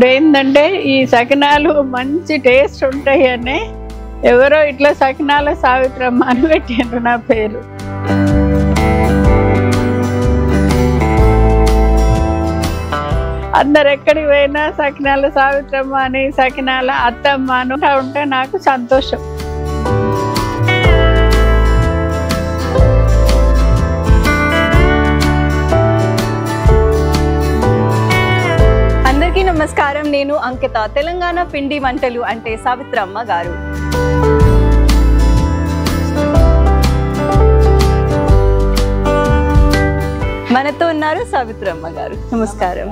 ఇప్పుడు ఏంటంటే ఈ సకినాలు మంచి టేస్ట్ ఉంటాయి అని ఎవరో ఇట్లా సకినాల సావిత్రమ్మ అని పెట్టిండ్రు నా పేరు అందరు ఎక్కడికి పోయినా సకినాల సావిత్రమ్మ అని సకినాల అత్తమ్మ అని ఉంటే నాకు సంతోషం అందరికీ నమస్కారం నేను అంకిత తెలంగాణ పిండి వంటలు అంటే సావిత్రమ్మ గారు మనతో ఉన్నారు సావిత్రమ్మ గారు నమస్కారం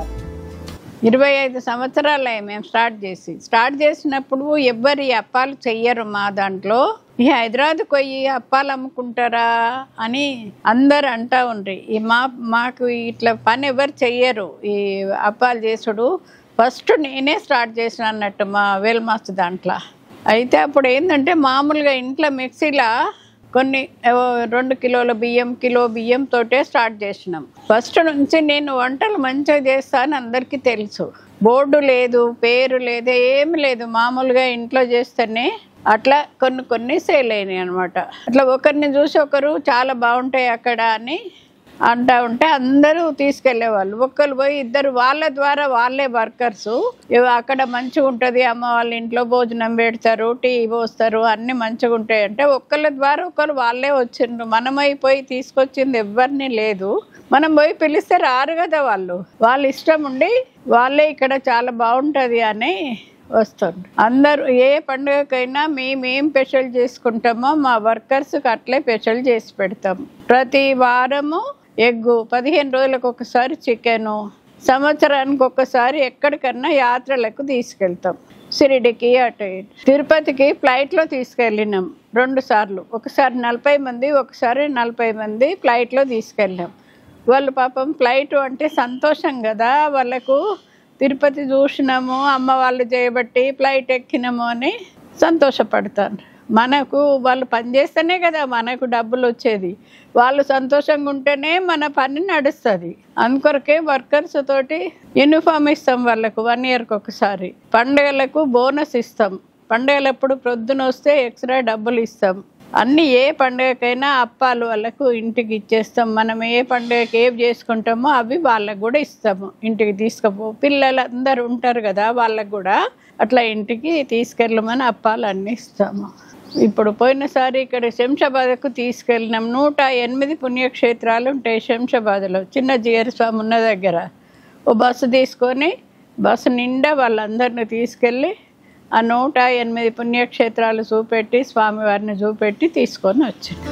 ఇరవై ఐదు సంవత్సరాలు మేము స్టార్ట్ చేసి స్టార్ట్ చేసినప్పుడు ఎవ్వరు ఈ అప్పాలు చెయ్యరు మా దాంట్లో ఈ హైదరాబాద్కి పోయి అప్పాలు అమ్ముకుంటారా అని అందరు అంటా ఉండ్రి ఈ మా మాకు ఇట్లా పని ఎవరు చెయ్యరు ఈ అప్పాలు చేసుడు ఫస్ట్ నేనే స్టార్ట్ చేసిన అన్నట్టు మా వేల్మాస్ దాంట్లో అయితే అప్పుడు ఏంటంటే మామూలుగా ఇంట్లో మిక్సీలో కొన్ని ఏవో రెండు కిలోల బియ్యం కిలో బియ్యం తోటే స్టార్ట్ చేసినాం ఫస్ట్ నుంచి నేను వంటలు మంచిగా చేస్తాను అందరికీ తెలుసు బోర్డు లేదు పేరు లేదు ఏమి లేదు మామూలుగా ఇంట్లో చేస్తేనే అట్లా కొన్ని కొన్ని సేల్ అయినాయి అనమాట అట్లా ఒకరిని చూసి ఒకరు చాలా బాగుంటాయి అక్కడ అని అంటా ఉంటే అందరూ తీసుకెళ్లేవాళ్ళు ఒక్కరు పోయి ఇద్దరు వాళ్ళ ద్వారా వాళ్ళే వర్కర్స్ అక్కడ మంచిగా ఉంటుంది అమ్మ వాళ్ళ ఇంట్లో భోజనం పెడతారు టీ పోస్తారు అన్ని మంచిగా ఉంటాయి అంటే ఒక్కళ్ళ ద్వారా ఒకరు వాళ్ళే వచ్చిండ్రు మనమైపోయి తీసుకొచ్చింది ఎవరిని లేదు మనం పోయి పిలిస్తే రారు కదా వాళ్ళు వాళ్ళ ఇష్టం ఉండి వాళ్ళే ఇక్కడ చాలా బాగుంటుంది అని వస్తుంది అందరూ ఏ పండుగకైనా మేము ఏం స్పెషల్ చేసుకుంటామో మా వర్కర్స్కి అట్లే స్పెషల్ చేసి పెడతాం ప్రతి వారము ఎగ్గు పదిహేను రోజులకు ఒకసారి చికెను సంవత్సరానికి ఒకసారి ఎక్కడికన్నా యాత్రలకు తీసుకెళ్తాం షిరిడికి అటు ఇటు తిరుపతికి ఫ్లైట్లో తీసుకెళ్ళినాం రెండు సార్లు ఒకసారి నలభై మంది ఒకసారి నలభై మంది ఫ్లైట్లో తీసుకెళ్ళాం వాళ్ళు పాపం ఫ్లైట్ అంటే సంతోషం కదా వాళ్ళకు తిరుపతి చూసినాము అమ్మ వాళ్ళు చేయబట్టి ఫ్లైట్ ఎక్కినాము అని సంతోషపడతాను మనకు వాళ్ళు పని చేస్తేనే కదా మనకు డబ్బులు వచ్చేది వాళ్ళు సంతోషంగా ఉంటేనే మన పని నడుస్తుంది అందుకొరకే వర్కర్స్ తోటి యూనిఫామ్ ఇస్తాం వాళ్ళకు వన్ ఇయర్కి ఒకసారి పండుగలకు బోనస్ ఇస్తాం పండుగలప్పుడు ప్రొద్దున వస్తే ఎక్స్ట్రా డబ్బులు ఇస్తాం అన్ని ఏ పండుగకైనా అప్పాలు వాళ్ళకు ఇంటికి ఇచ్చేస్తాం మనం ఏ పండుగకి ఏం చేసుకుంటామో అవి వాళ్ళకు కూడా ఇస్తాము ఇంటికి తీసుకుపో పిల్లలు అందరు ఉంటారు కదా వాళ్ళకు కూడా అట్లా ఇంటికి తీసుకెళ్ళమని అప్పాలు అన్నీ ఇస్తాము ఇప్పుడు పోయినసారి ఇక్కడ శంషాబాద్కు తీసుకెళ్ళినాం నూట ఎనిమిది పుణ్యక్షేత్రాలు ఉంటాయి శంషాబాద్లో చిన్న జీయర్ స్వామి ఉన్న దగ్గర ఓ బస్సు తీసుకొని బస్సు నిండా వాళ్ళందరిని తీసుకెళ్ళి ఆ నూట ఎనిమిది పుణ్యక్షేత్రాలు చూపెట్టి స్వామివారిని చూపెట్టి తీసుకొని వచ్చింది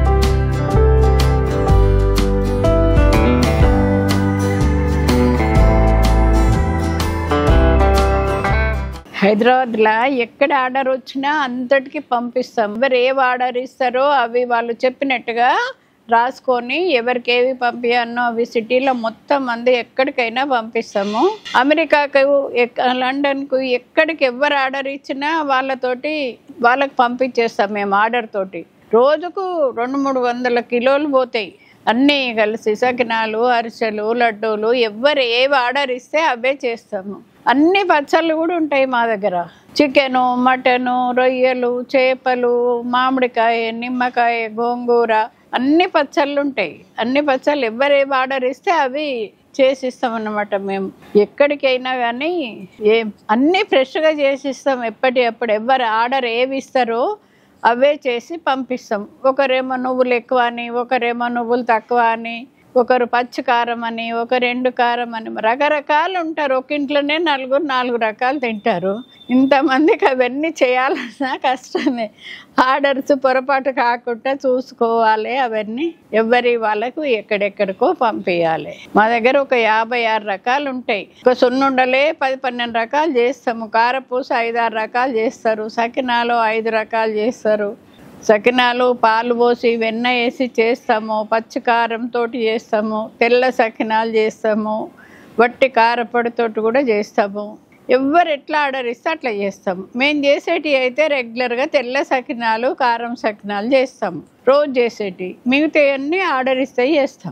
హైదరాబాద్లో ఎక్కడ ఆర్డర్ వచ్చినా అంతటికి పంపిస్తాం ఎవరు ఏ ఆర్డర్ ఇస్తారో అవి వాళ్ళు చెప్పినట్టుగా రాసుకొని ఎవరికి ఏవి పంపించానో అవి సిటీలో మొత్తం మంది ఎక్కడికైనా పంపిస్తాము అమెరికాకు ఎక్క- లండన్కు ఎక్కడికి ఎవరు ఆర్డర్ ఇచ్చినా వాళ్ళతోటి వాళ్ళకి పంపించేస్తాం మేము ఆర్డర్ తోటి రోజుకు రెండు మూడు వందల కిలోలు పోతాయి అన్నీ కలిసి సకినాలు అరిసెలు లడ్డూలు ఎవరు ఏవి ఆర్డర్ ఇస్తే అవే చేస్తాము అన్ని పచ్చళ్ళు కూడా ఉంటాయి మా దగ్గర చికెను మటను రొయ్యలు చేపలు మామిడికాయ నిమ్మకాయ గోంగూర అన్ని పచ్చళ్ళు ఉంటాయి అన్ని పచ్చళ్ళు ఎవరు ఏవి ఆర్డర్ ఇస్తే అవి చేసిస్తాం అన్నమాట మేము ఎక్కడికైనా కానీ ఏం అన్నీ ఫ్రెష్గా చేసిస్తాం ఎప్పటి అప్పుడు ఎవరు ఆర్డర్ ఏవి ఇస్తారో అవే చేసి పంపిస్తాం ఒకరేమో నువ్వులు ఎక్కువ అని ఒకరేమో నువ్వులు తక్కువ అని ఒకరు పచ్చి కారం అని ఒక రెండు కారం అని రకరకాలు ఉంటారు ఒక ఇంట్లోనే నలుగురు నాలుగు రకాలు తింటారు ఇంతమందికి అవన్నీ చేయాలన్నా కష్టమే ఆర్డర్స్ పొరపాటు కాకుండా చూసుకోవాలి అవన్నీ ఎవరి వాళ్ళకు ఎక్కడెక్కడికో పంపించాలి మా దగ్గర ఒక యాభై ఆరు రకాలు ఉంటాయి ఒక సున్నుండలే పది పన్నెండు రకాలు చేస్తాము కారపూస ఐదు ఆరు రకాలు చేస్తారు సకినాలు ఐదు రకాలు చేస్తారు సకినాలు పాలు పోసి వెన్న వేసి చేస్తాము పచ్చి కారంతో చేస్తాము తెల్ల సకినాలు చేస్తాము వట్టి కారపొడితోటి కూడా చేస్తాము ఎవరు ఎట్లా ఆర్డర్ ఇస్తే అట్లా చేస్తాం మేము చేసేటివి అయితే రెగ్యులర్గా తెల్ల సకినాలు కారం సకినాలు చేస్తాం రోజు చేసేటివి మిగతా అన్నీ ఆర్డర్ ఇస్తే చేస్తాం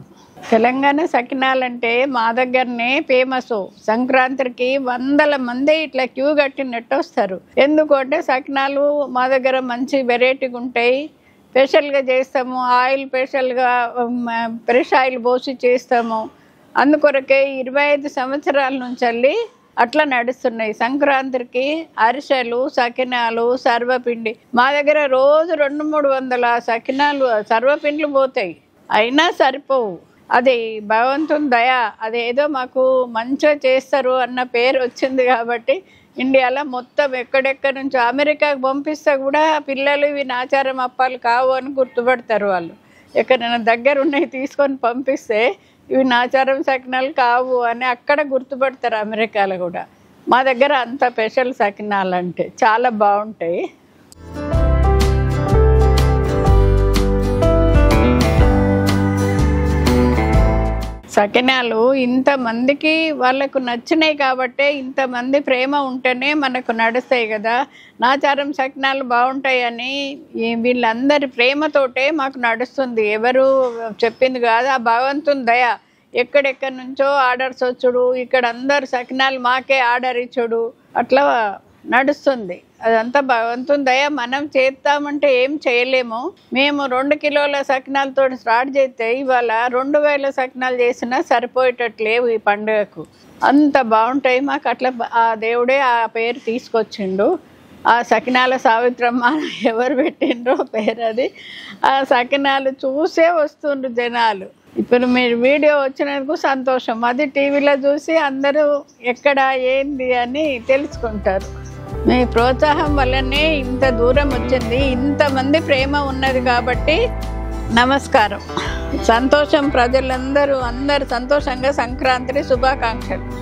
తెలంగాణ సకినాలంటే మా దగ్గరనే ఫేమస్ సంక్రాంతికి వందల మంది ఇట్లా క్యూ కట్టినట్టు వస్తారు ఎందుకంటే సకినాలు మా దగ్గర మంచి వెరైటీగా ఉంటాయి స్పెషల్గా చేస్తాము ఆయిల్ స్పెషల్గా ఫ్రెష్ ఆయిల్ పోసి చేస్తాము అందుకొరకే ఇరవై ఐదు సంవత్సరాల నుంచి వెళ్ళి అట్లా నడుస్తున్నాయి సంక్రాంతికి అరిసెలు సకినాలు సర్వపిండి మా దగ్గర రోజు రెండు మూడు వందల సకినాలు సర్వపిండ్లు పోతాయి అయినా సరిపోవు అది భగవంతుని దయ అదేదో మాకు మంచిగా చేస్తారు అన్న పేరు వచ్చింది కాబట్టి ఇండియాలో మొత్తం ఎక్కడెక్కడి నుంచో అమెరికాకు పంపిస్తే కూడా పిల్లలు ఇవి నాచారం అప్పాలు కావు అని గుర్తుపడతారు వాళ్ళు ఎక్కడైనా దగ్గర ఉన్నాయి తీసుకొని పంపిస్తే ఇవి నాచారం సకినాలు కావు అని అక్కడ గుర్తుపడతారు అమెరికాలో కూడా మా దగ్గర అంత స్పెషల్ సకినాలు అంటే చాలా బాగుంటాయి సకినాలు ఇంతమందికి వాళ్ళకు నచ్చినాయి కాబట్టే ఇంతమంది ప్రేమ ఉంటేనే మనకు నడుస్తాయి కదా నాచారం సకినాలు బాగుంటాయని ఈ వీళ్ళందరి ప్రేమతోటే మాకు నడుస్తుంది ఎవరు చెప్పింది కాదు ఆ భగవంతుని దయ ఎక్కడెక్కడి నుంచో ఆర్డర్స్ వచ్చుడు ఇక్కడ అందరు సకినాలు మాకే ఆర్డర్ ఇచ్చుడు అట్లా నడుస్తుంది అదంతా భగవంతుని దయ మనం చేద్దామంటే ఏం చేయలేము మేము రెండు కిలోల సకినాలతో స్టార్ట్ చేస్తే ఇవాళ రెండు వేల సకినాలు చేసినా సరిపోయేటట్లేవు ఈ పండుగకు అంత బాగుంటాయి మాకు అట్లా బ- ఆ దేవుడే ఆ పేరు తీసుకొచ్చిండు ఆ సకినాల సావిత్రమ్మ ఎవరు పెట్టిండ్రో పేరు అది ఆ సకినాలు చూసే వస్తుండ్రు జనాలు ఇప్పుడు మీరు వీడియో వచ్చినందుకు సంతోషం అది టీవీలో చూసి అందరూ ఎక్కడ ఏంది అని తెలుసుకుంటారు మీ ప్రోత్సాహం వల్లనే ఇంత దూరం వచ్చింది ఇంతమంది ప్రేమ ఉన్నది కాబట్టి నమస్కారం సంతోషం ప్రజలందరూ అందరు సంతోషంగా సంక్రాంతి శుభాకాంక్షలు